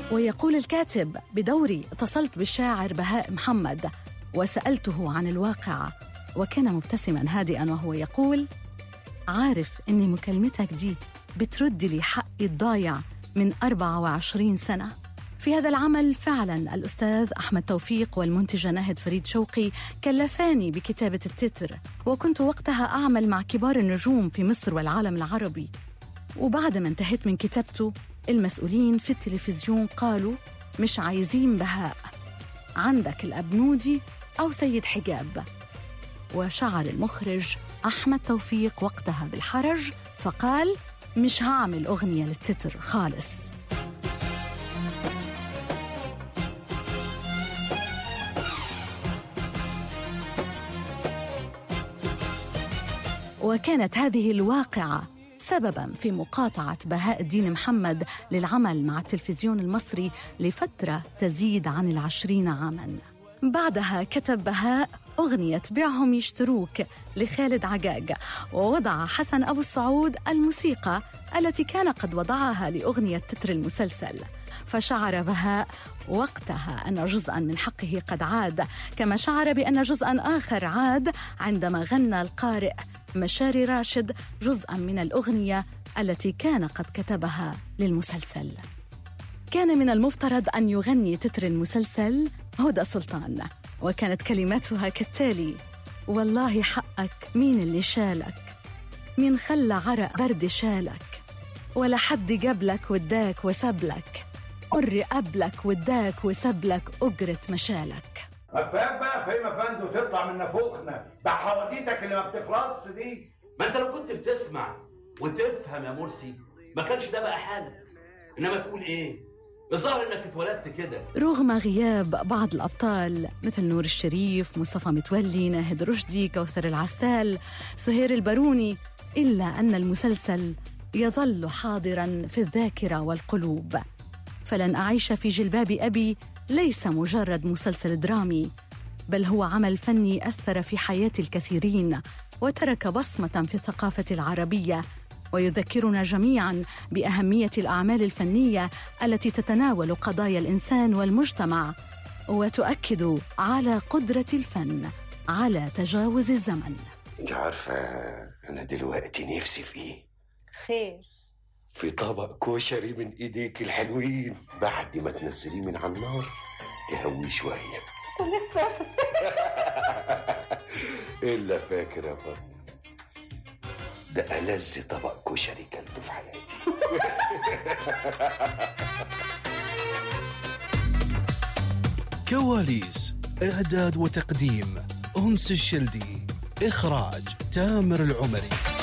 ويقول الكاتب بدوري اتصلت بالشاعر بهاء محمد وسألته عن الواقعة وكان مبتسما هادئا وهو يقول عارف إن مكالمتك دي بترد لي حقي الضايع من 24 سنة في هذا العمل فعلا الأستاذ أحمد توفيق والمنتجة ناهد فريد شوقي كلفاني بكتابة التتر وكنت وقتها أعمل مع كبار النجوم في مصر والعالم العربي وبعد ما انتهيت من كتابته المسؤولين في التلفزيون قالوا مش عايزين بهاء عندك الأبنودي أو سيد حجاب وشعر المخرج أحمد توفيق وقتها بالحرج فقال مش هعمل أغنية للتتر خالص وكانت هذه الواقعة سببا في مقاطعة بهاء الدين محمد للعمل مع التلفزيون المصري لفترة تزيد عن العشرين عاما بعدها كتب بهاء أغنية بيعهم يشتروك لخالد عجاج ووضع حسن أبو السعود الموسيقى التي كان قد وضعها لأغنية تتر المسلسل فشعر بهاء وقتها أن جزءا من حقه قد عاد كما شعر بأن جزءا آخر عاد عندما غنى القارئ مشاري راشد جزءا من الأغنية التي كان قد كتبها للمسلسل كان من المفترض أن يغني تتر المسلسل هدى سلطان وكانت كلماتها كالتالي والله حقك مين اللي شالك مين خلى عرق برد شالك ولا حد جابلك وداك وسبلك قر قبلك وداك وسبلك أجرة مشالك افهم بقى فهم يا فندم وتطلع من نافوخنا بحواديتك اللي ما بتخلصش دي ما انت لو كنت بتسمع وتفهم يا مرسي ما كانش ده بقى حالك انما تقول ايه الظاهر انك اتولدت كده رغم غياب بعض الأبطال مثل نور الشريف مصطفى متولي ناهد رشدي كوثر العسال سهير الباروني إلا أن المسلسل يظل حاضرا في الذاكرة والقلوب فلن أعيش في جلباب أبي ليس مجرد مسلسل درامي بل هو عمل فني أثر في حياة الكثيرين وترك بصمة في الثقافة العربية ويذكرنا جميعا باهميه الاعمال الفنيه التي تتناول قضايا الانسان والمجتمع وتؤكد على قدره الفن على تجاوز الزمن انت عارفة أنا دلوقتي نفسي في إيه؟ خير في طبق كشري من إيديك الحلوين بعد ما تنزليه من على النار تهويه شوية ولسه إلا فاكر يا فاطمة ده ألذ طبق كشري كلته في حياتي كواليس إعداد وتقديم أنس الشلدي إخراج تامر العمري